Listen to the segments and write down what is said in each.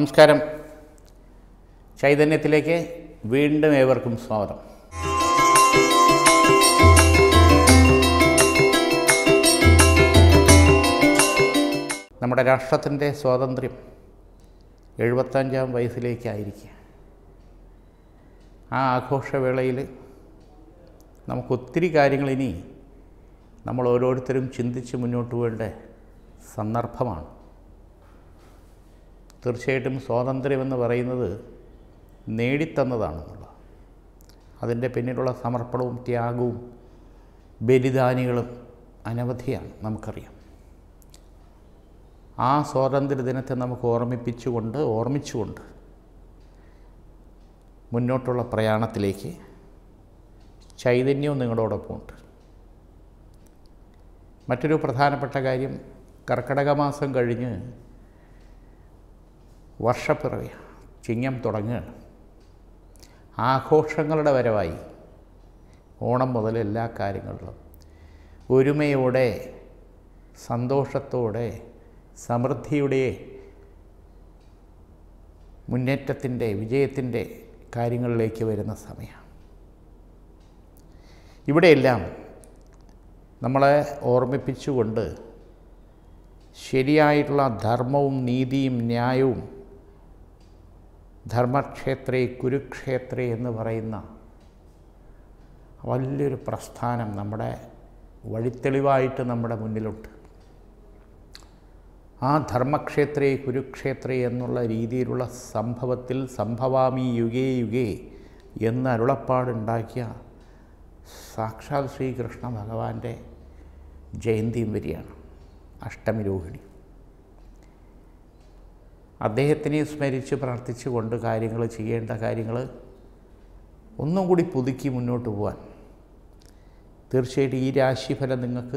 നമസ്കാരം ചൈതന്യത്തിലേക്ക് വീണ്ടും ഏവർക്കും സ്വാഗതം നമ്മുടെ രാഷ്ട്രത്തിൻ്റെ സ്വാതന്ത്ര്യം എഴുപത്തഞ്ചാം വയസ്സിലേക്കായിരിക്കുക ആ ആഘോഷവേളയിൽ നമുക്ക് ഒത്തിരി കാര്യങ്ങൾ ഇനി നമ്മൾ ഓരോരുത്തരും ചിന്തിച്ച് മുന്നോട്ട് പോകേണ്ട സന്ദർഭമാണ് തീർച്ചയായിട്ടും സ്വാതന്ത്ര്യമെന്ന് പറയുന്നത് നേടിത്തന്നതാണെന്നുള്ള അതിൻ്റെ പിന്നിലുള്ള സമർപ്പണവും ത്യാഗവും ബലിദാനികളും അനവധിയാണ് നമുക്കറിയാം ആ സ്വാതന്ത്ര്യ ദിനത്തെ നമുക്ക് ഓർമ്മിപ്പിച്ചുകൊണ്ട് ഓർമ്മിച്ചുകൊണ്ട് മുന്നോട്ടുള്ള പ്രയാണത്തിലേക്ക് ചൈതന്യവും നിങ്ങളോടൊപ്പമുണ്ട് മറ്റൊരു പ്രധാനപ്പെട്ട കാര്യം കർക്കിടക മാസം കഴിഞ്ഞ് വർഷപ്പിറവി ചിങ്ങം തുടങ്ങുകയാണ് ആഘോഷങ്ങളുടെ വരവായി ഓണം മുതൽ എല്ലാ കാര്യങ്ങളിലും ഒരുമയോടെ സന്തോഷത്തോടെ സമൃദ്ധിയുടെ മുന്നേറ്റത്തിൻ്റെ വിജയത്തിൻ്റെ കാര്യങ്ങളിലേക്ക് വരുന്ന സമയമാണ് ഇവിടെയെല്ലാം നമ്മളെ ഓർമ്മിപ്പിച്ചുകൊണ്ട് ശരിയായിട്ടുള്ള ധർമ്മവും നീതിയും ന്യായവും ധർമ്മക്ഷേത്രേ കുരുക്ഷേത്രേ എന്ന് പറയുന്ന വലിയൊരു പ്രസ്ഥാനം നമ്മുടെ വഴിത്തെളിവായിട്ട് നമ്മുടെ മുന്നിലുണ്ട് ആ ധർമ്മക്ഷേത്രേ കുരുക്ഷേത്രേ എന്നുള്ള രീതിയിലുള്ള സംഭവത്തിൽ സംഭവാമി യുഗേ യുഗേ എന്ന് അരുളപ്പാടുണ്ടാക്കിയ സാക്ഷാത് ശ്രീകൃഷ്ണ ഭഗവാന്റെ ജയന്തിയും വരികയാണ് അഷ്ടമി രോഹിണി അദ്ദേഹത്തിനെ സ്മരിച്ച് പ്രാർത്ഥിച്ചുകൊണ്ട് കാര്യങ്ങൾ ചെയ്യേണ്ട കാര്യങ്ങൾ ഒന്നും കൂടി പുതുക്കി മുന്നോട്ട് പോകാൻ തീർച്ചയായിട്ടും ഈ രാശിഫലം നിങ്ങൾക്ക്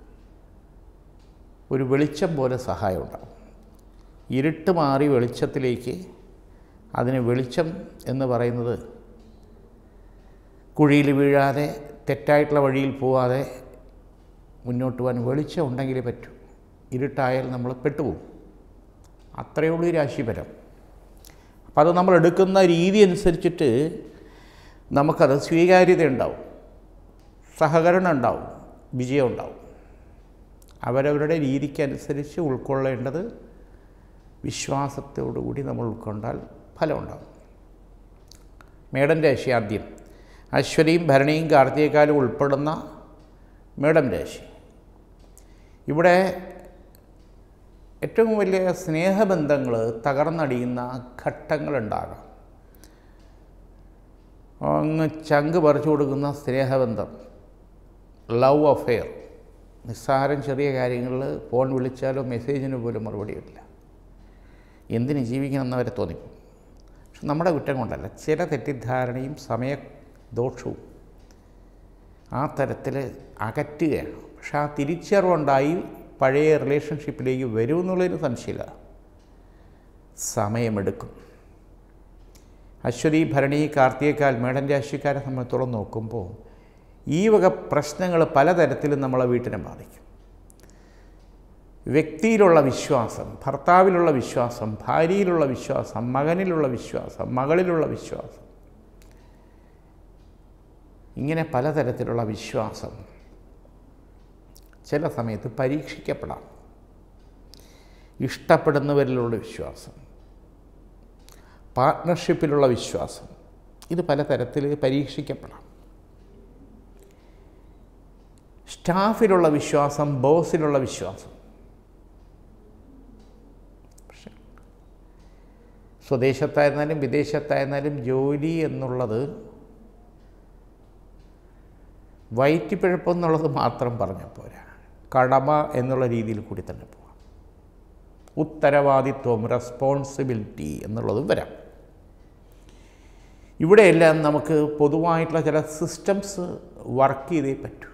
ഒരു വെളിച്ചം പോലെ സഹായം ഉണ്ടാകും ഇരുട്ട് മാറി വെളിച്ചത്തിലേക്ക് അതിന് വെളിച്ചം എന്ന് പറയുന്നത് കുഴിയിൽ വീഴാതെ തെറ്റായിട്ടുള്ള വഴിയിൽ പോവാതെ മുന്നോട്ട് പോകാൻ വെളിച്ചം ഉണ്ടെങ്കിലേ പറ്റൂ ഇരുട്ടായാൽ നമ്മൾ പെട്ടുപോകും അത്രയേ ഉള്ളൂ ഈ രാശിഫലം അപ്പം അത് നമ്മൾ എടുക്കുന്ന രീതി അനുസരിച്ചിട്ട് നമുക്കത് സ്വീകാര്യത ഉണ്ടാവും സഹകരണം ഉണ്ടാവും വിജയം ഉണ്ടാവും അവരവരുടെ രീതിക്കനുസരിച്ച് ഉൾക്കൊള്ളേണ്ടത് വിശ്വാസത്തോടുകൂടി നമ്മൾ ഉൾക്കൊണ്ടാൽ ഫലമുണ്ടാകും മേടം രാശി ആദ്യം അശ്വതിയും ഭരണിയും കാർത്തികക്കാലും ഉൾപ്പെടുന്ന മേടം രാശി ഇവിടെ ഏറ്റവും വലിയ സ്നേഹബന്ധങ്ങൾ തകർന്നടിയുന്ന ഘട്ടങ്ങളുണ്ടാകാം അങ്ങ് ചങ്ക് പറിച്ചു കൊടുക്കുന്ന സ്നേഹബന്ധം ലവ് അഫെയർ നിസ്സാരം ചെറിയ കാര്യങ്ങളിൽ ഫോൺ വിളിച്ചാലോ മെസ്സേജിന് പോലും മറുപടിയില്ല എന്തിന് ജീവിക്കണം എന്നവരെ തോന്നിക്കും പക്ഷെ നമ്മുടെ കുറ്റം കൊണ്ടല്ല ചില തെറ്റിദ്ധാരണയും സമയദോഷവും ആ തരത്തിൽ അകറ്റുകയാണ് പക്ഷെ ആ തിരിച്ചറിവുണ്ടായി പഴയ റിലേഷൻഷിപ്പിലേക്ക് വരുമെന്നുള്ളൊരു സംശയമില്ല സമയമെടുക്കും അശ്വതി ഭരണി കാർത്തികക്കാൽ മേടൻ രാശിക്കാരെ സംബന്ധിച്ചോളം നോക്കുമ്പോൾ ഈ വക പ്രശ്നങ്ങൾ പലതരത്തിലും നമ്മളെ വീട്ടിനെ ബാധിക്കും വ്യക്തിയിലുള്ള വിശ്വാസം ഭർത്താവിലുള്ള വിശ്വാസം ഭാര്യയിലുള്ള വിശ്വാസം മകനിലുള്ള വിശ്വാസം മകളിലുള്ള വിശ്വാസം ഇങ്ങനെ പലതരത്തിലുള്ള വിശ്വാസം ചില സമയത്ത് പരീക്ഷിക്കപ്പെടാം ഇഷ്ടപ്പെടുന്നവരിലുള്ള വിശ്വാസം പാർട്ട്ണർഷിപ്പിലുള്ള വിശ്വാസം ഇത് പലതരത്തിൽ പരീക്ഷിക്കപ്പെടാം സ്റ്റാഫിലുള്ള വിശ്വാസം ബോസിലുള്ള വിശ്വാസം പക്ഷെ സ്വദേശത്തായിരുന്നാലും വിദേശത്തായിരുന്നാലും ജോലി എന്നുള്ളത് വയറ്റിപ്പിഴപ്പെന്നുള്ളത് മാത്രം പറഞ്ഞാൽ പോരാ കടമ എന്നുള്ള രീതിയിൽ കൂടി തന്നെ പോകാം ഉത്തരവാദിത്വം റെസ്പോൺസിബിലിറ്റി എന്നുള്ളതും വരാം ഇവിടെയെല്ലാം നമുക്ക് പൊതുവായിട്ടുള്ള ചില സിസ്റ്റംസ് വർക്ക് ചെയ്തേ പറ്റൂ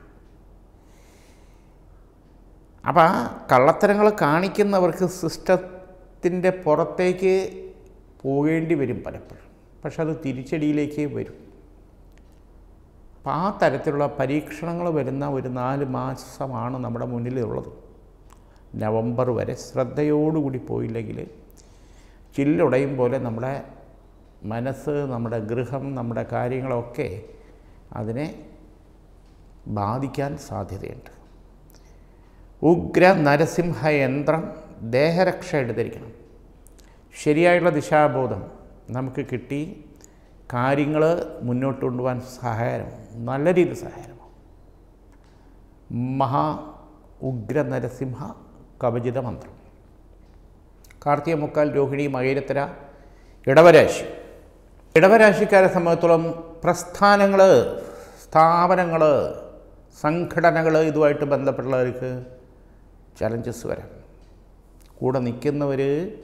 അപ്പോൾ ആ കള്ളത്തരങ്ങൾ കാണിക്കുന്നവർക്ക് സിസ്റ്റത്തിൻ്റെ പുറത്തേക്ക് പോകേണ്ടി വരും പലപ്പോഴും പക്ഷെ അത് തിരിച്ചടിയിലേക്ക് വരും അപ്പം ആ തരത്തിലുള്ള പരീക്ഷണങ്ങൾ വരുന്ന ഒരു നാല് മാസമാണ് നമ്മുടെ മുന്നിലുള്ളത് നവംബർ വരെ ശ്രദ്ധയോടുകൂടി പോയില്ലെങ്കിൽ ചില്ലുടയും പോലെ നമ്മുടെ മനസ്സ് നമ്മുടെ ഗൃഹം നമ്മുടെ കാര്യങ്ങളൊക്കെ അതിനെ ബാധിക്കാൻ സാധ്യതയുണ്ട് ഉഗ്ര നരസിംഹ യന്ത്രം ദേഹരക്ഷ എടുത്തിരിക്കണം ശരിയായുള്ള ദിശാബോധം നമുക്ക് കിട്ടി കാര്യങ്ങൾ മുന്നോട്ട് കൊണ്ടുപോകാൻ സഹായകരമാണ് നല്ല രീതിയിൽ സഹായകരമാണ് മഹാ ഉഗ്ര നരസിംഹ കവചിത മന്ത്രം കാർത്തിക മുക്കാൽ രോഹിണി മകയിരത്തര ഇടവരാശി ഇടവരാശിക്കാരെ സംബന്ധിച്ചോളം പ്രസ്ഥാനങ്ങൾ സ്ഥാപനങ്ങൾ സംഘടനകൾ ഇതുമായിട്ട് ബന്ധപ്പെട്ടുള്ളവർക്ക് ചലഞ്ചസ് വരാം കൂടെ നിൽക്കുന്നവർ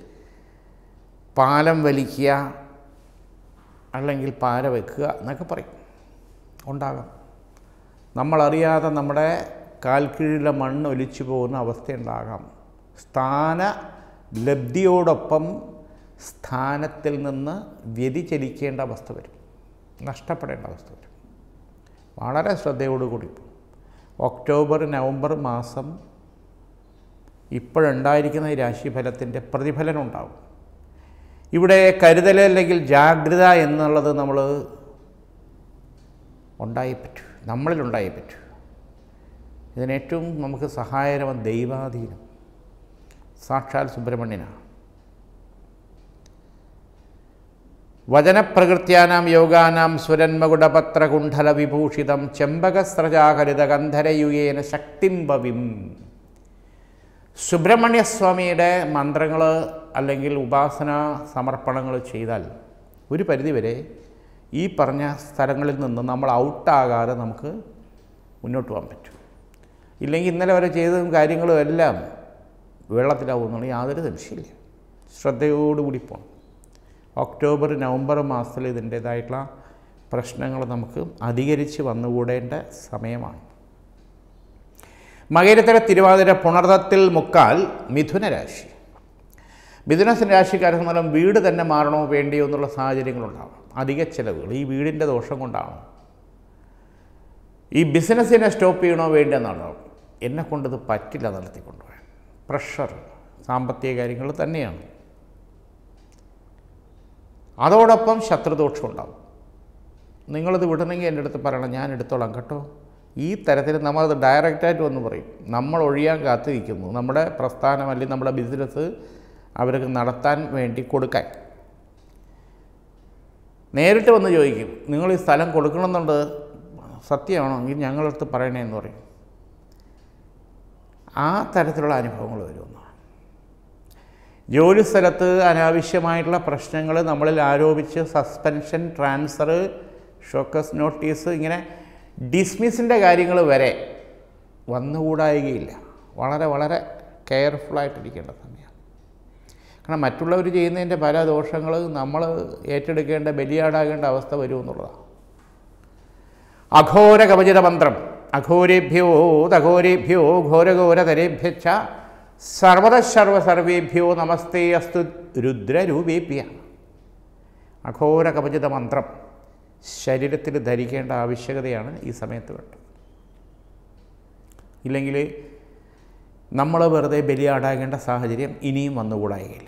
പാലം വലിക്കുക അല്ലെങ്കിൽ പാര വെക്കുക എന്നൊക്കെ പറയും ഉണ്ടാകാം നമ്മളറിയാതെ നമ്മുടെ കാൽക്കീഴിലെ മണ്ണ് ഒലിച്ചു പോകുന്ന അവസ്ഥയുണ്ടാകാം സ്ഥാന ലബ്ധിയോടൊപ്പം സ്ഥാനത്തിൽ നിന്ന് വ്യതിചലിക്കേണ്ട അവസ്ഥ വരും നഷ്ടപ്പെടേണ്ട അവസ്ഥ വരും വളരെ ശ്രദ്ധയോടുകൂടി ഒക്ടോബർ നവംബർ മാസം ഇപ്പോഴുണ്ടായിരിക്കുന്ന ഈ രാശിഫലത്തിൻ്റെ പ്രതിഫലനം ഉണ്ടാവും ഇവിടെ കരുതൽ അല്ലെങ്കിൽ ജാഗ്രത എന്നുള്ളത് നമ്മൾ ഉണ്ടായേ പറ്റൂ നമ്മളിലുണ്ടായേ പറ്റൂ ഇതിനേറ്റവും നമുക്ക് സഹായകരമാണ് ദൈവാധീനം സാക്ഷാൽ സുബ്രഹ്മണ്യനാണ് വചനപ്രകൃത്യാനാം യോഗാനാം സുരന്മകുടപത്രകുണ്ഠല വിഭൂഷിതം ചെമ്പകസ്രജാഹരിത ഗന്ധരയുയേന ശക്തിം ഭവിം സുബ്രഹ്മണ്യസ്വാമിയുടെ മന്ത്രങ്ങൾ അല്ലെങ്കിൽ ഉപാസന സമർപ്പണങ്ങൾ ചെയ്താൽ ഒരു പരിധിവരെ ഈ പറഞ്ഞ സ്ഥലങ്ങളിൽ നിന്ന് നമ്മൾ ഔട്ടാകാതെ നമുക്ക് മുന്നോട്ട് പോകാൻ പറ്റും ഇല്ലെങ്കിൽ ഇന്നലെ വരെ ചെയ്തതും കാര്യങ്ങളും എല്ലാം വെള്ളത്തിലാവുന്നുള്ള യാതൊരു സംശയമില്ല ശ്രദ്ധയോടുകൂടി പോകണം ഒക്ടോബർ നവംബർ മാസത്തിൽ ഇതിൻ്റേതായിട്ടുള്ള പ്രശ്നങ്ങൾ നമുക്ക് അധികരിച്ച് വന്നുകൂടേണ്ട സമയമാണ് മകരത്തിലെ തിരുവാതിര പുണർത്തത്തിൽ മുക്കാൽ മിഥുന രാശി മിഥുന രാശിക്കാരെ സംബന്ധം വീട് തന്നെ മാറണോ വേണ്ടിയോ എന്നുള്ള സാഹചര്യങ്ങളുണ്ടാവും അധിക ചിലവുകൾ ഈ വീടിൻ്റെ ദോഷം കൊണ്ടാണ് ഈ ബിസിനസ്സിനെ സ്റ്റോപ്പ് ചെയ്യണോ വേണ്ടെന്നാണ് എന്നെ കൊണ്ടത് പറ്റില്ല നടത്തിക്കൊണ്ടുപോകാൻ പ്രഷർ സാമ്പത്തിക കാര്യങ്ങൾ തന്നെയാണ് അതോടൊപ്പം ശത്രുദോഷം ഉണ്ടാവും നിങ്ങളത് വിടണമെങ്കിൽ എൻ്റെ അടുത്ത് പറയണം ഞാൻ എടുത്തോളാം കേട്ടോ ഈ തരത്തിൽ നമ്മളത് ഡയറക്റ്റായിട്ട് വന്ന് പറയും നമ്മൾ ഒഴിയാൻ കാത്തിരിക്കുന്നു നമ്മുടെ പ്രസ്ഥാനം അല്ലെങ്കിൽ നമ്മുടെ ബിസിനസ് അവർക്ക് നടത്താൻ വേണ്ടി കൊടുക്കാൻ നേരിട്ട് വന്ന് ചോദിക്കും നിങ്ങൾ ഈ സ്ഥലം കൊടുക്കണമെന്നുണ്ട് സത്യമാണോ എങ്കിൽ ഞങ്ങളടുത്ത് പറയണേ എന്ന് പറയും ആ തരത്തിലുള്ള അനുഭവങ്ങൾ വരുമെന്നാണ് ജോലി സ്ഥലത്ത് അനാവശ്യമായിട്ടുള്ള പ്രശ്നങ്ങൾ നമ്മളിൽ ആരോപിച്ച് സസ്പെൻഷൻ ട്രാൻസ്ഫർ ഷോക്കസ് നോട്ടീസ് ഇങ്ങനെ ഡിസ്മിസിൻ്റെ കാര്യങ്ങൾ വരെ വന്നുകൂടായികയില്ല വളരെ വളരെ കെയർഫുള്ളായിട്ടിരിക്കേണ്ട സമയമാണ് കാരണം മറ്റുള്ളവർ ചെയ്യുന്നതിൻ്റെ പല ദോഷങ്ങൾ നമ്മൾ ഏറ്റെടുക്കേണ്ട ബലിയാടാകേണ്ട അവസ്ഥ വരുമെന്നുള്ളതാണ് അഘോര കവചിത മന്ത്രം അഘോരേഭ്യോ തഘോരേഭ്യോ ഘോരഘോരതരേഭ്യച്ച സർവത സർവ സർവേഭ്യോ നമസ്തേ അസ്തു രുദ്രരൂപേഭ്യ അഘോര കവചിത മന്ത്രം ശരീരത്തിൽ ധരിക്കേണ്ട ആവശ്യകതയാണ് ഈ സമയത്ത് വേണ്ടത് ഇല്ലെങ്കിൽ നമ്മൾ വെറുതെ ബലിയാടാകേണ്ട സാഹചര്യം ഇനിയും വന്നുകൂടായില്ല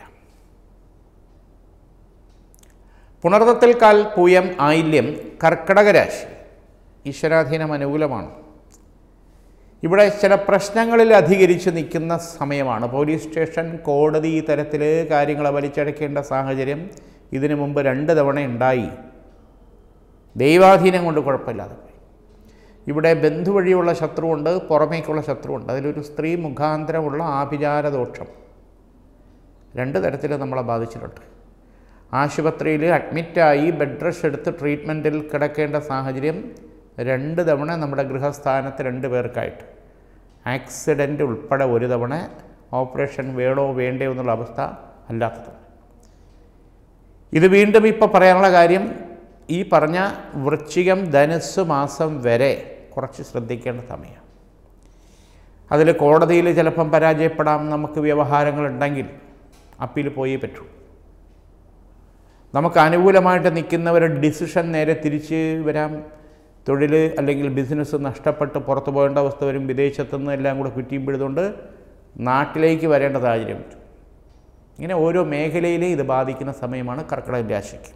പുണർത്തത്തിൽ കാൽ പൂയം ആയില്യം കർക്കടക രാശി ഈശ്വരാധീനം അനുകൂലമാണ് ഇവിടെ ചില പ്രശ്നങ്ങളിൽ അധികരിച്ച് നിൽക്കുന്ന സമയമാണ് പോലീസ് സ്റ്റേഷൻ കോടതി ഈ തരത്തിൽ കാര്യങ്ങൾ വലിച്ചടക്കേണ്ട സാഹചര്യം ഇതിനു മുമ്പ് രണ്ട് തവണ ഉണ്ടായി ദൈവാധീനം കൊണ്ട് കുഴപ്പമില്ലാതെ പോയി ഇവിടെ ബന്ധു വഴിയുള്ള ശത്രുവുണ്ട് പുറമേക്കുള്ള ശത്രുവുണ്ട് അതിലൊരു സ്ത്രീ മുഖാന്തരമുള്ള ആഭിചാര ദോഷം രണ്ട് തരത്തിൽ നമ്മളെ ബാധിച്ചിട്ടുണ്ട് ആശുപത്രിയിൽ അഡ്മിറ്റായി ബെഡ് റെസ്റ്റ് എടുത്ത് ട്രീറ്റ്മെൻറ്റിൽ കിടക്കേണ്ട സാഹചര്യം രണ്ട് തവണ നമ്മുടെ ഗൃഹസ്ഥാനത്ത് രണ്ട് പേർക്കായിട്ട് ആക്സിഡൻ്റ് ഉൾപ്പെടെ ഒരു തവണ ഓപ്പറേഷൻ വേണോ വേണ്ടയോ എന്നുള്ള അവസ്ഥ അല്ലാത്തത് ഇത് വീണ്ടും ഇപ്പോൾ പറയാനുള്ള കാര്യം ഈ പറഞ്ഞ വൃശ്ചികം ധനുസ് മാസം വരെ കുറച്ച് ശ്രദ്ധിക്കേണ്ട സമയം അതിൽ കോടതിയിൽ ചിലപ്പം പരാജയപ്പെടാം നമുക്ക് വ്യവഹാരങ്ങളുണ്ടെങ്കിൽ അപ്പീൽ പോയേ പറ്റൂ നമുക്ക് അനുകൂലമായിട്ട് നിൽക്കുന്നവരുടെ ഡിസിഷൻ നേരെ തിരിച്ച് വരാം തൊഴിൽ അല്ലെങ്കിൽ ബിസിനസ് നഷ്ടപ്പെട്ട് പുറത്തു പോകേണ്ട അവസ്ഥ വരും വിദേശത്തുനിന്ന് എല്ലാം കൂടെ കുറ്റിയും പിഴുതുകൊണ്ട് നാട്ടിലേക്ക് വരേണ്ട സാഹചര്യം വരും ഇങ്ങനെ ഓരോ മേഖലയിലെയും ഇത് ബാധിക്കുന്ന സമയമാണ് കർക്കിടക രാശിക്ക്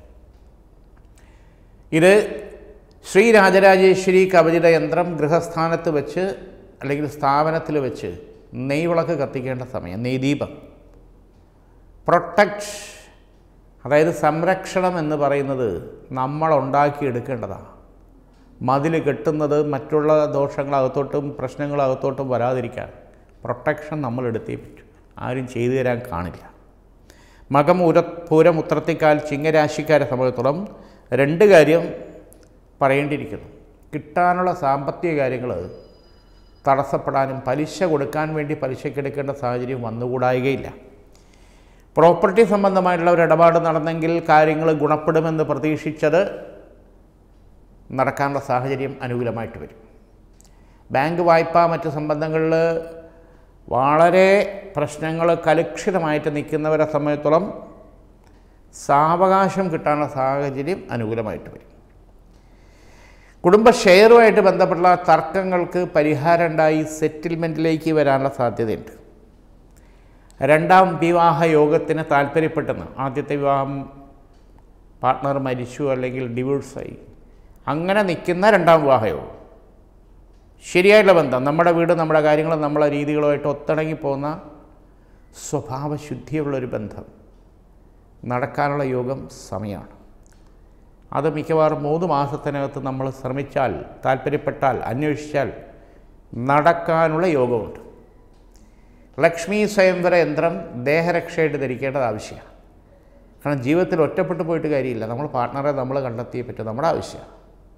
ഇത് ശ്രീ രാജരാജേശ്വരി കവചിത യന്ത്രം ഗൃഹസ്ഥാനത്ത് വെച്ച് അല്ലെങ്കിൽ സ്ഥാപനത്തിൽ വെച്ച് നെയ്വിളക്ക് കത്തിക്കേണ്ട സമയം നെയ്ദീപം പ്രൊട്ടക്റ്റ് അതായത് സംരക്ഷണം എന്ന് പറയുന്നത് നമ്മൾ ഉണ്ടാക്കിയെടുക്കേണ്ടതാണ് മതിൽ കെട്ടുന്നത് മറ്റുള്ള ദോഷങ്ങളകത്തോട്ടും പ്രശ്നങ്ങളകത്തോട്ടും വരാതിരിക്കാൻ പ്രൊട്ടക്ഷൻ നമ്മൾ എടുത്തേ പറ്റൂ ആരും ചെയ്തു തരാൻ കാണില്ല മകം ഉര പൂരം ഉത്രത്തിക്കാൽ ചിങ്ങരാശിക്കാരെ സംബന്ധിച്ചിടത്തോളം രണ്ട് കാര്യം പറയേണ്ടിയിരിക്കുന്നു കിട്ടാനുള്ള സാമ്പത്തിക കാര്യങ്ങൾ തടസ്സപ്പെടാനും പലിശ കൊടുക്കാൻ വേണ്ടി പലിശക്കെടുക്കേണ്ട സാഹചര്യം വന്നുകൂടായികയില്ല പ്രോപ്പർട്ടി സംബന്ധമായിട്ടുള്ള ഒരു ഇടപാട് നടന്നെങ്കിൽ കാര്യങ്ങൾ ഗുണപ്പെടുമെന്ന് പ്രതീക്ഷിച്ചത് നടക്കാനുള്ള സാഹചര്യം അനുകൂലമായിട്ട് വരും ബാങ്ക് വായ്പ മറ്റ് സംബന്ധങ്ങളിൽ വളരെ പ്രശ്നങ്ങൾ കലുഷിതമായിട്ട് നിൽക്കുന്നവരെ സംബന്ധിച്ചോളം സാവകാശം കിട്ടാനുള്ള സാഹചര്യം അനുകൂലമായിട്ട് വരും കുടുംബ ഷെയറുമായിട്ട് ബന്ധപ്പെട്ടുള്ള തർക്കങ്ങൾക്ക് പരിഹാരം ഉണ്ടായി സെറ്റിൽമെൻറ്റിലേക്ക് വരാനുള്ള സാധ്യതയുണ്ട് രണ്ടാം വിവാഹ യോഗത്തിന് താല്പര്യപ്പെട്ടെന്ന് ആദ്യത്തെ വിവാഹം പാർട്ട്ണർ മരിച്ചു അല്ലെങ്കിൽ ഡിവോഴ്സായി അങ്ങനെ നിൽക്കുന്ന രണ്ടാം വിവാഹ യോഗം ശരിയായിട്ടുള്ള ബന്ധം നമ്മുടെ വീട് നമ്മുടെ കാര്യങ്ങളും നമ്മളെ രീതികളുമായിട്ട് ഒത്തിണങ്ങി പോകുന്ന സ്വഭാവശുദ്ധിയുള്ളൊരു ബന്ധം നടക്കാനുള്ള യോഗം സമയമാണ് അത് മിക്കവാറും മൂന്ന് മാസത്തിനകത്ത് നമ്മൾ ശ്രമിച്ചാൽ താല്പര്യപ്പെട്ടാൽ അന്വേഷിച്ചാൽ നടക്കാനുള്ള യോഗമുണ്ട് ലക്ഷ്മി സ്വയംവര യന്ത്രം ദേഹരക്ഷയായിട്ട് ധരിക്കേണ്ടത് ആവശ്യമാണ് കാരണം ജീവിതത്തിൽ ഒറ്റപ്പെട്ടു പോയിട്ട് കാര്യമില്ല നമ്മൾ പാർട്ട്ണറെ നമ്മൾ കണ്ടെത്തിയേ പറ്റും നമ്മുടെ ആവശ്യമാണ്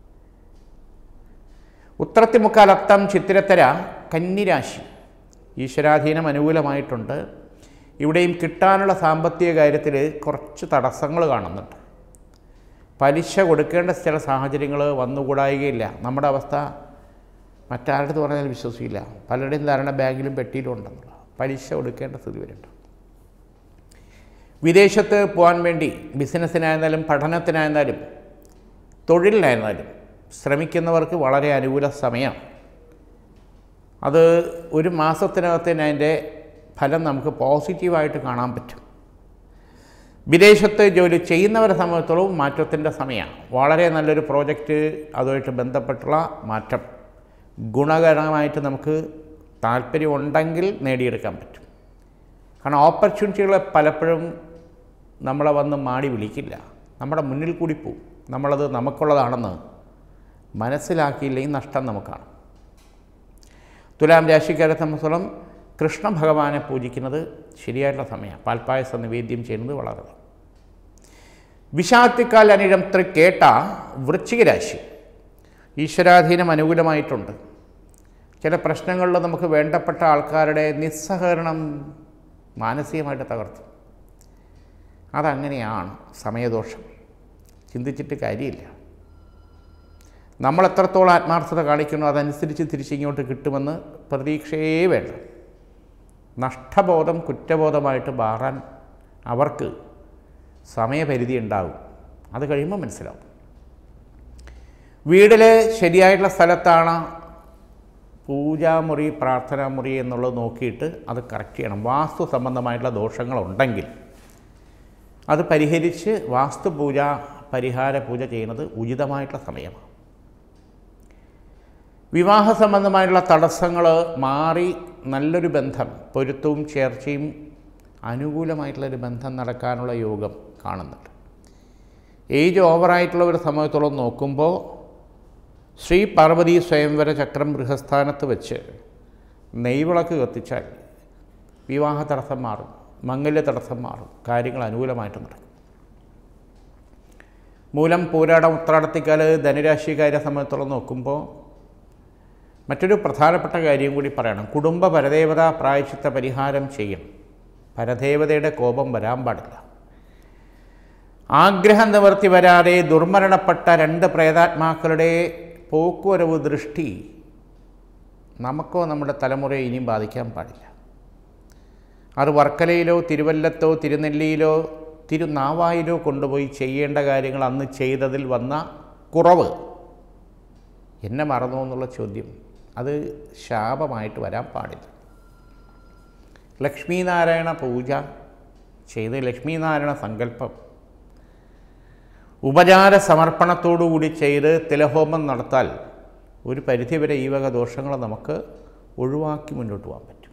ഉത്രത്തിമുക്കാൽ അത്തം ചിത്തിരത്തര കന്നിരാശി ഈശ്വരാധീനം അനുകൂലമായിട്ടുണ്ട് ഇവിടെയും കിട്ടാനുള്ള സാമ്പത്തിക കാര്യത്തിൽ കുറച്ച് തടസ്സങ്ങൾ കാണുന്നുണ്ട് പലിശ കൊടുക്കേണ്ട ചില സാഹചര്യങ്ങൾ വന്നുകൂടായികയില്ല നമ്മുടെ അവസ്ഥ മറ്റാരുടെ പറഞ്ഞാൽ വിശ്വസിക്കില്ല പലരുടെയും ധാരണ ബാങ്കിലും പെട്ടിയിലും ഉണ്ടെന്നുള്ള പലിശ കൊടുക്കേണ്ട സ്ഥിതി വരുന്നുണ്ട് വിദേശത്ത് പോകാൻ വേണ്ടി ബിസിനസ്സിനായിരുന്നാലും പഠനത്തിനായിരുന്നാലും തൊഴിലിനായിരുന്നാലും ശ്രമിക്കുന്നവർക്ക് വളരെ അനുകൂല സമയമാണ് അത് ഒരു മാസത്തിനകത്ത് തന്നെ അതിൻ്റെ ഫലം നമുക്ക് പോസിറ്റീവായിട്ട് കാണാൻ പറ്റും വിദേശത്ത് ജോലി ചെയ്യുന്നവരെ സംബന്ധിച്ചിടത്തോളം മാറ്റത്തിൻ്റെ സമയമാണ് വളരെ നല്ലൊരു പ്രോജക്റ്റ് അതുമായിട്ട് ബന്ധപ്പെട്ടുള്ള മാറ്റം ഗുണകരമായിട്ട് നമുക്ക് താല്പര്യമുണ്ടെങ്കിൽ നേടിയെടുക്കാൻ പറ്റും കാരണം ഓപ്പർച്യൂണിറ്റികളെ പലപ്പോഴും നമ്മളെ വന്ന് മാടി വിളിക്കില്ല നമ്മുടെ മുന്നിൽ കൂടി പോവും നമ്മളത് നമുക്കുള്ളതാണെന്ന് മനസ്സിലാക്കിയില്ലെങ്കിൽ നഷ്ടം നമുക്കാണ് തുലാം രാശിക്കാരെ സംബന്ധിച്ചിടത്തോളം കൃഷ്ണ ഭഗവാനെ പൂജിക്കുന്നത് ശരിയായിട്ടുള്ള സമയമാണ് പാൽപ്പായസ നിവേദ്യം ചെയ്യുന്നത് വളരെ വിഷാത്തിക്കാൽ അനിഴം തൃക്കേട്ട വൃശ്ചിക രാശി ഈശ്വരാധീനം അനുകൂലമായിട്ടുണ്ട് ചില പ്രശ്നങ്ങളിൽ നമുക്ക് വേണ്ടപ്പെട്ട ആൾക്കാരുടെ നിസ്സഹകരണം മാനസികമായിട്ട് തകർത്തു അതങ്ങനെയാണ് സമയദോഷം ചിന്തിച്ചിട്ട് കാര്യമില്ല നമ്മൾ എത്രത്തോളം ആത്മാർത്ഥത കാണിക്കണോ അതനുസരിച്ച് തിരിച്ചിങ്ങോട്ട് കിട്ടുമെന്ന് പ്രതീക്ഷയേ വേണ്ട നഷ്ടബോധം കുറ്റബോധമായിട്ട് മാറാൻ അവർക്ക് സമയപരിധി ഉണ്ടാകും അത് കഴിയുമ്പോൾ മനസ്സിലാവും വീട്ടിൽ ശരിയായിട്ടുള്ള സ്ഥലത്താണ് പൂജാമുറി പ്രാർത്ഥനാമുറി എന്നുള്ളത് നോക്കിയിട്ട് അത് കറക്റ്റ് ചെയ്യണം വാസ്തു സംബന്ധമായിട്ടുള്ള ദോഷങ്ങളുണ്ടെങ്കിൽ അത് പരിഹരിച്ച് വാസ്തുപൂജ പരിഹാര പൂജ ചെയ്യുന്നത് ഉചിതമായിട്ടുള്ള സമയമാണ് വിവാഹ സംബന്ധമായിട്ടുള്ള തടസ്സങ്ങൾ മാറി നല്ലൊരു ബന്ധം പൊരുത്തവും ചേർച്ചയും അനുകൂലമായിട്ടുള്ളൊരു ബന്ധം നടക്കാനുള്ള യോഗം കാണുന്നുണ്ട് ഏജ് ഓവറായിട്ടുള്ള ഒരു സമയത്തോളം നോക്കുമ്പോൾ ശ്രീ പാർവതി സ്വയംവര ചക്രം ഗൃഹസ്ഥാനത്ത് വെച്ച് നെയ്വിളക്ക് കത്തിച്ചാൽ വിവാഹ തടസ്സം മാറും മംഗല്യ തടസ്സം മാറും കാര്യങ്ങൾ അനുകൂലമായിട്ട് നടക്കും മൂലം പൂരാടം ഉത്രാടത്തിക്കാല് ധനുരാശിക്കാരെ സംബന്ധിച്ചോളം നോക്കുമ്പോൾ മറ്റൊരു പ്രധാനപ്പെട്ട കാര്യം കൂടി പറയണം കുടുംബ പരദേവത പ്രായച്ചിത്ത പരിഹാരം ചെയ്യണം പരദേവതയുടെ കോപം വരാൻ പാടില്ല ആഗ്രഹം നിവർത്തി വരാതെ ദുർമരണപ്പെട്ട രണ്ട് പ്രേതാത്മാക്കളുടെ പോക്കുവരവ് ദൃഷ്ടി നമുക്കോ നമ്മുടെ തലമുറയെ ഇനിയും ബാധിക്കാൻ പാടില്ല അത് വർക്കലയിലോ തിരുവല്ലത്തോ തിരുനെല്ലിയിലോ തിരുനാവായിലോ കൊണ്ടുപോയി ചെയ്യേണ്ട കാര്യങ്ങൾ അന്ന് ചെയ്തതിൽ വന്ന കുറവ് എന്നെ മറന്നു എന്നുള്ള ചോദ്യം അത് ശാപമായിട്ട് വരാൻ പാടില്ല ലക്ഷ്മീനാരായണ പൂജ ചെയ്ത് ലക്ഷ്മീനാരായണ സങ്കല്പം ഉപചാര സമർപ്പണത്തോടുകൂടി ചെയ്ത് തിലഹോമം നടത്താൽ ഒരു പരിധിവരെ ഈ വക ദോഷങ്ങൾ നമുക്ക് ഒഴിവാക്കി മുന്നോട്ട് പോകാൻ പറ്റും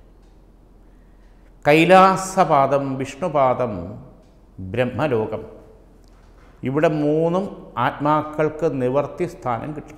കൈലാസപാദം വിഷ്ണുപാദം ബ്രഹ്മലോകം ഇവിടെ മൂന്നും ആത്മാക്കൾക്ക് നിവർത്തി സ്ഥാനം കിട്ടും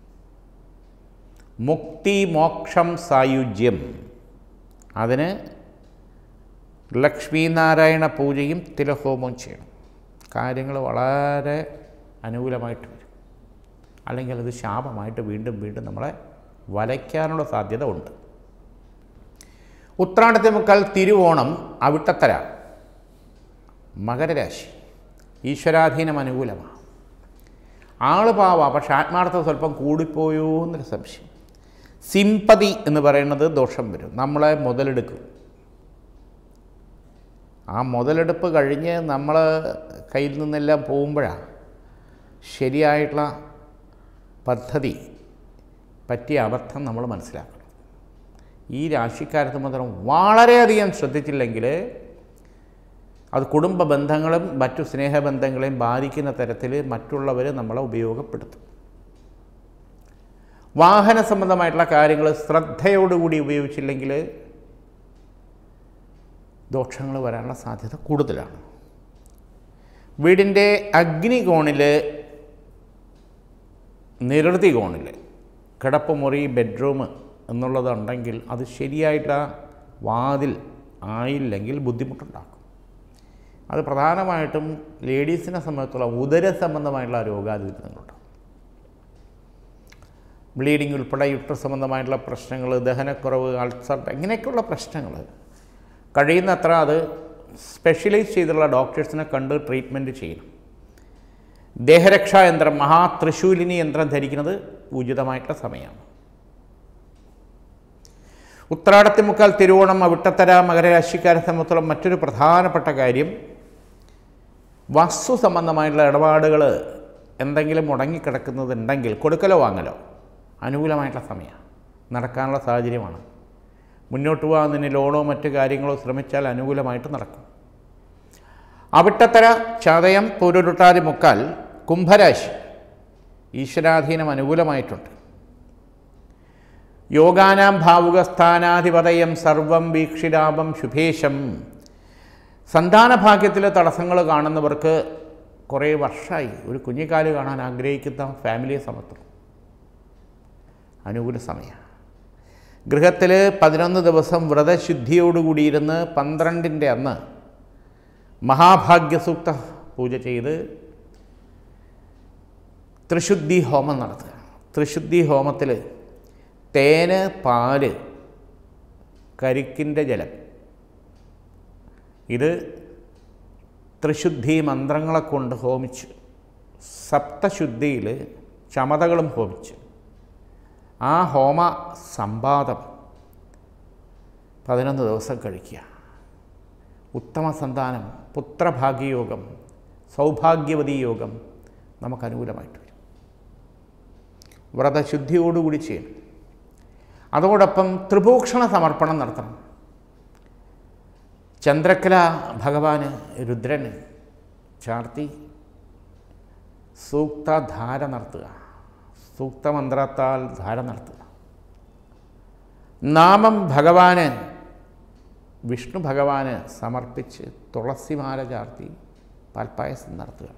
മുക്തി മോക്ഷം സായുജ്യം അതിന് ലക്ഷ്മീനാരായണ പൂജയും തിലഹോമവും ചെയ്യണം കാര്യങ്ങൾ വളരെ അനുകൂലമായിട്ട് വരും അല്ലെങ്കിൽ അത് ശാപമായിട്ട് വീണ്ടും വീണ്ടും നമ്മളെ വലയ്ക്കാനുള്ള സാധ്യത ഉണ്ട് ഉത്രാടത്തെ മുക്കാൽ തിരുവോണം അവിട്ടത്തര മകരരാശി ഈശ്വരാധീനം അനുകൂലമാണ് ആള് പാവാ പക്ഷെ ആത്മാർത്ഥത സ്വല്പം കൂടിപ്പോയോ എന്നൊരു സംശയം സിമ്പതി എന്ന് പറയുന്നത് ദോഷം വരും നമ്മളെ മുതലെടുക്കും ആ മുതലെടുപ്പ് കഴിഞ്ഞ് നമ്മൾ കയ്യിൽ നിന്നെല്ലാം പോകുമ്പോഴാണ് ശരിയായിട്ടുള്ള പദ്ധതി പറ്റിയ അബദ്ധം നമ്മൾ മനസ്സിലാക്കണം ഈ രാശിക്കാരത്ത് മാത്രം വളരെയധികം ശ്രദ്ധിച്ചില്ലെങ്കിൽ അത് കുടുംബ ബന്ധങ്ങളും മറ്റു സ്നേഹബന്ധങ്ങളെയും ബാധിക്കുന്ന തരത്തിൽ മറ്റുള്ളവർ നമ്മളെ ഉപയോഗപ്പെടുത്തും വാഹന സംബന്ധമായിട്ടുള്ള കാര്യങ്ങൾ ശ്രദ്ധയോടുകൂടി ഉപയോഗിച്ചില്ലെങ്കിൽ ദോഷങ്ങൾ വരാനുള്ള സാധ്യത കൂടുതലാണ് വീടിൻ്റെ അഗ്നികോണിൽ നിരൃതി കോണിൽ കിടപ്പുമുറി ബെഡ്റൂം എന്നുള്ളതുണ്ടെങ്കിൽ അത് ശരിയായിട്ട് വാതിൽ ആയില്ലെങ്കിൽ ബുദ്ധിമുട്ടുണ്ടാക്കും അത് പ്രധാനമായിട്ടും ലേഡീസിനെ സംബന്ധിച്ചുള്ള ഉദര സംബന്ധമായിട്ടുള്ള രോഗാതിരുന്നുണ്ട് ബ്ലീഡിങ് ഉൾപ്പെടെ യുട്ടർ സംബന്ധമായിട്ടുള്ള പ്രശ്നങ്ങൾ ദഹനക്കുറവ് അൾസർ ഇങ്ങനെയൊക്കെയുള്ള പ്രശ്നങ്ങൾ കഴിയുന്നത്ര അത് സ്പെഷ്യലൈസ് ചെയ്തുള്ള ഡോക്ടേഴ്സിനെ കണ്ട് ട്രീറ്റ്മെൻറ്റ് ചെയ്യണം ദേഹരക്ഷാ യന്ത്രം മഹാത്രിശൂലിനി യന്ത്രം ധരിക്കുന്നത് ഉചിതമായിട്ടുള്ള സമയമാണ് ഉത്രാടത്തി മുക്കാൽ തിരുവോണം അവിട്ടത്തര മകരരാശിക്കാരെ സംബന്ധിച്ചുള്ള മറ്റൊരു പ്രധാനപ്പെട്ട കാര്യം വസ്തു സംബന്ധമായിട്ടുള്ള ഇടപാടുകൾ എന്തെങ്കിലും മുടങ്ങിക്കിടക്കുന്നതുണ്ടെങ്കിൽ കൊടുക്കലോ വാങ്ങലോ അനുകൂലമായിട്ടുള്ള സമയമാണ് നടക്കാനുള്ള സാഹചര്യമാണ് മുന്നോട്ട് പോകാൻ ലോണോ മറ്റു കാര്യങ്ങളോ ശ്രമിച്ചാൽ അനുകൂലമായിട്ട് നടക്കും അവിട്ടത്തര ചതയം പൂരുരുട്ടാതി മുക്കാൽ കുംഭരാശി ഈശ്വരാധീനം അനുകൂലമായിട്ടുണ്ട് യോഗാനാം ഭാവുകസ്ഥാനാധിപതയം സർവം വീക്ഷിരാപം ശുഭേശം സന്താനഭാഗ്യത്തിലെ തടസ്സങ്ങൾ കാണുന്നവർക്ക് കുറേ വർഷമായി ഒരു കുഞ്ഞിക്കാല് കാണാൻ ആഗ്രഹിക്കുന്ന ഫാമിലിയെ സമത്വം അനുകൂല സമയമാണ് ഗൃഹത്തിൽ പതിനൊന്ന് ദിവസം വ്രതശുദ്ധിയോടുകൂടിയിരുന്ന് പന്ത്രണ്ടിൻ്റെ അന്ന് മഹാഭാഗ്യസൂക്ത പൂജ ചെയ്ത് ത്രിശുദ്ധി ഹോമം നടത്തുക ത്രിശുദ്ധി ഹോമത്തിൽ തേന് പാല് കരിക്കിൻ്റെ ജലം ഇത് ത്രിശുദ്ധി മന്ത്രങ്ങളെ കൊണ്ട് ഹോമിച്ച് സപ്തശുദ്ധിയിൽ ചമതകളും ഹോമിച്ച് ആ ഹോമ സംവാദം പതിനൊന്ന് ദിവസം കഴിക്കുക ഉത്തമ സന്താനം പുത്രഭാഗ്യയോഗം സൗഭാഗ്യവതി യോഗം നമുക്ക് അനുകൂലമായിട്ട് വരും വ്രതശുദ്ധിയോടുകൂടി ചെയ്യണം അതോടൊപ്പം ത്രിഭൂഷണ സമർപ്പണം നടത്തണം ചന്ദ്രക്കല ഭഗവാന് രുദ്രന് ചാർത്തി സൂക്തധാര നടത്തുക സൂക്തമന്ത്രത്താൽ ധാര നടത്തുക നാമം ഭഗവാന് വിഷ്ണു ഭഗവാന് സമർപ്പിച്ച് തുളസിമാല ചാർത്തി പാൽപ്പായസം നടത്തുക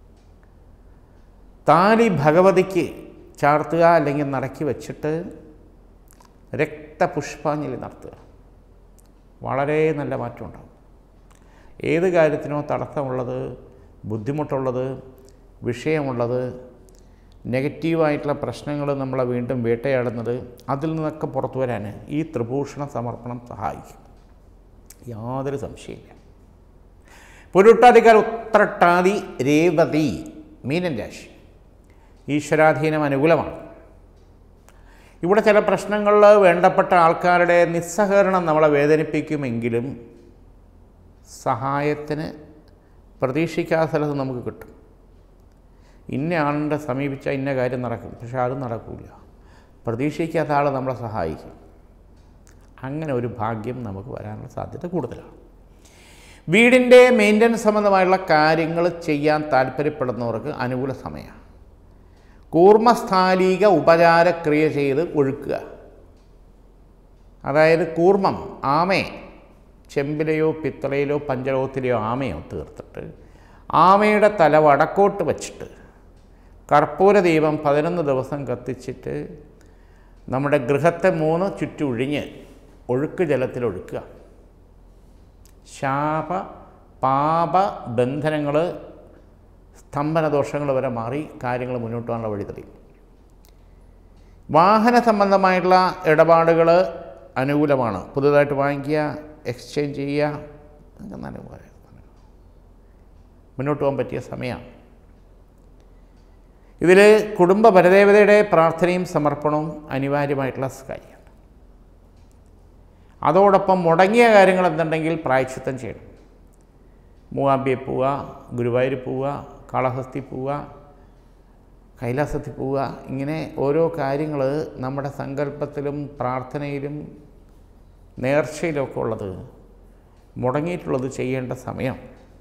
താലി ഭഗവതിക്ക് ചാർത്തുക അല്ലെങ്കിൽ നടക്കി വച്ചിട്ട് രക്തപുഷ്പാഞ്ജലി നടത്തുക വളരെ നല്ല മാറ്റം ഉണ്ടാകും ഏത് കാര്യത്തിനോ തടസ്സമുള്ളത് ബുദ്ധിമുട്ടുള്ളത് വിഷയമുള്ളത് നെഗറ്റീവായിട്ടുള്ള പ്രശ്നങ്ങൾ നമ്മളെ വീണ്ടും വേട്ടയാടുന്നത് അതിൽ നിന്നൊക്കെ പുറത്തു വരാൻ ഈ ത്രിഭൂഷണ സമർപ്പണം സഹായിക്കും യാതൊരു സംശയമില്ല പുരുട്ടാധികാർ ഉത്രട്ടാതി രേവതി മീനൻ രാശി ഈശ്വരാധീനം അനുകൂലമാണ് ഇവിടെ ചില പ്രശ്നങ്ങളിൽ വേണ്ടപ്പെട്ട ആൾക്കാരുടെ നിസ്സഹകരണം നമ്മളെ വേദനിപ്പിക്കുമെങ്കിലും സഹായത്തിന് പ്രതീക്ഷിക്കാത്ത സ്ഥലത്ത് നമുക്ക് കിട്ടും ഇന്ന ആളിൻ്റെ സമീപിച്ചാൽ ഇന്ന കാര്യം നടക്കും പക്ഷെ അത് നടക്കില്ല പ്രതീക്ഷിക്കാത്ത ആൾ നമ്മളെ സഹായിക്കും അങ്ങനെ ഒരു ഭാഗ്യം നമുക്ക് വരാനുള്ള സാധ്യത കൂടുതലാണ് വീടിൻ്റെ മെയിൻ്റനൻസ് സംബന്ധമായുള്ള കാര്യങ്ങൾ ചെയ്യാൻ താല്പര്യപ്പെടുന്നവർക്ക് അനുകൂല സമയമാണ് കൂർമ്മസ്ഥാലിക ഉപചാരക്രിയ ചെയ്ത് ഒഴുക്കുക അതായത് കൂർമ്മം ആമയെ ചെമ്പിലെയോ പിത്തളയിലോ പഞ്ചലോകത്തിലെയോ ആമയോ തീർത്തിട്ട് ആമയുടെ തല വടക്കോട്ട് വച്ചിട്ട് കർപ്പൂര ദീപം പതിനൊന്ന് ദിവസം കത്തിച്ചിട്ട് നമ്മുടെ ഗൃഹത്തെ മൂന്ന് ചുറ്റൊഴിഞ്ഞ് ഒഴുക്ക് ജലത്തിൽ ഒഴുക്കുക ശാപ പാപ ബന്ധനങ്ങൾ സ്തംഭന ദോഷങ്ങൾ വരെ മാറി കാര്യങ്ങൾ മുന്നോട്ട് പോകാനുള്ള വഴി തെളിയും വാഹന സംബന്ധമായിട്ടുള്ള ഇടപാടുകൾ അനുകൂലമാണ് പുതുതായിട്ട് വാങ്ങിക്കുക എക്സ്ചേഞ്ച് ചെയ്യുക അതൊക്കെ നല്ല ഉപകാരം. മുന്നോട്ട് പോകാൻ പറ്റിയ സമയമാണ് ഇതിൽ കുടുംബ പരദേവതയുടെ പ്രാർത്ഥനയും സമർപ്പണവും അനിവാര്യമായിട്ടുള്ള കാര്യമാണ് അതോടൊപ്പം മുടങ്ങിയ കാര്യങ്ങൾ എന്തുണ്ടെങ്കിൽ പ്രായച്ചിത്തം ചെയ്യണം മൂവാമ്പിയെ പോവുക ഗുരുവായൂർ പോവുക കാളഹസ്തി പോവുക കൈലാസത്തിൽ പോവുക ഇങ്ങനെ ഓരോ കാര്യങ്ങൾ നമ്മുടെ സങ്കല്പത്തിലും പ്രാർത്ഥനയിലും നേർച്ചയിലൊക്കെ ഉള്ളത് മുടങ്ങിയിട്ടുള്ളത് ചെയ്യേണ്ട സമയം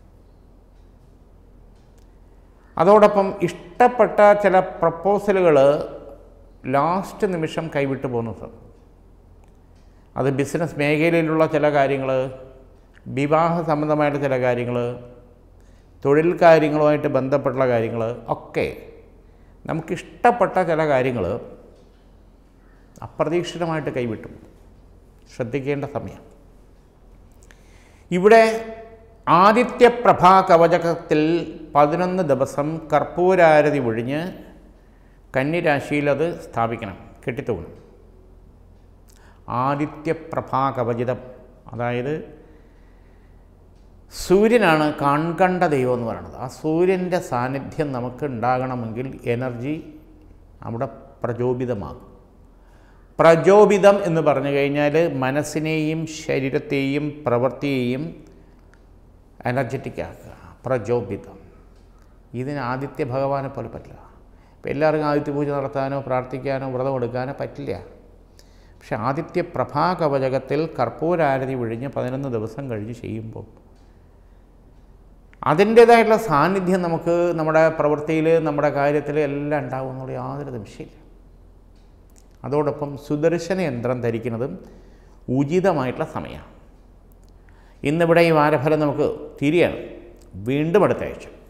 അതോടൊപ്പം ഇഷ്ടപ്പെട്ട ചില പ്രപ്പോസലുകൾ ലാസ്റ്റ് നിമിഷം കൈവിട്ടു പോകുന്നത് അത് ബിസിനസ് മേഖലയിലുള്ള ചില കാര്യങ്ങൾ വിവാഹ സംബന്ധമായിട്ട് ചില കാര്യങ്ങൾ തൊഴിൽ കാര്യങ്ങളുമായിട്ട് ബന്ധപ്പെട്ടുള്ള കാര്യങ്ങൾ ഒക്കെ നമുക്കിഷ്ടപ്പെട്ട ചില കാര്യങ്ങൾ അപ്രതീക്ഷിതമായിട്ട് കൈവിട്ടു ശ്രദ്ധിക്കേണ്ട സമയം ഇവിടെ ആദിത്യപ്രഭാ കവചകത്തിൽ പതിനൊന്ന് ദിവസം കർപ്പൂരാരതി ഒഴിഞ്ഞ് കന്നിരാശിയിൽ അത് സ്ഥാപിക്കണം കെട്ടിത്തൂങ്ങണം ആദിത്യപ്രഭാ കവചിതം അതായത് സൂര്യനാണ് കൺകണ്ട ദൈവം എന്ന് പറയുന്നത് ആ സൂര്യൻ്റെ സാന്നിധ്യം നമുക്ക് ഉണ്ടാകണമെങ്കിൽ എനർജി അവിടെ പ്രചോദിതമാകും പ്രചോദിതം എന്ന് പറഞ്ഞു കഴിഞ്ഞാൽ മനസ്സിനെയും ശരീരത്തെയും പ്രവൃത്തിയെയും എനർജറ്റിക് ആക്കുക പ്രചോദിതം ഇതിന് ആദിത്യ ഭഗവാനെ പോലെ പറ്റില്ല ഇപ്പം എല്ലാവർക്കും ആദിത്യ പൂജ നടത്താനോ പ്രാർത്ഥിക്കാനോ വ്രതം എടുക്കാനോ പറ്റില്ല പക്ഷെ ആദിത്യ പ്രഭാകവചകത്തിൽ കർപ്പൂരാരതി ഒഴിഞ്ഞ് പതിനൊന്ന് ദിവസം കഴിഞ്ഞ് ചെയ്യുമ്പോൾ അതിൻ്റേതായിട്ടുള്ള സാന്നിധ്യം നമുക്ക് നമ്മുടെ പ്രവൃത്തിയിൽ നമ്മുടെ കാര്യത്തിൽ എല്ലാം ഉണ്ടാവും എന്നുള്ള യാതൊരു സംശയമില്ല അതോടൊപ്പം സുദർശന യന്ത്രം ധരിക്കുന്നതും ഉചിതമായിട്ടുള്ള സമയമാണ് ഇന്നിവിടെ ഈ വാരഫലം നമുക്ക് തിരിയാണ് വീണ്ടും അടുത്ത ആഴ്ച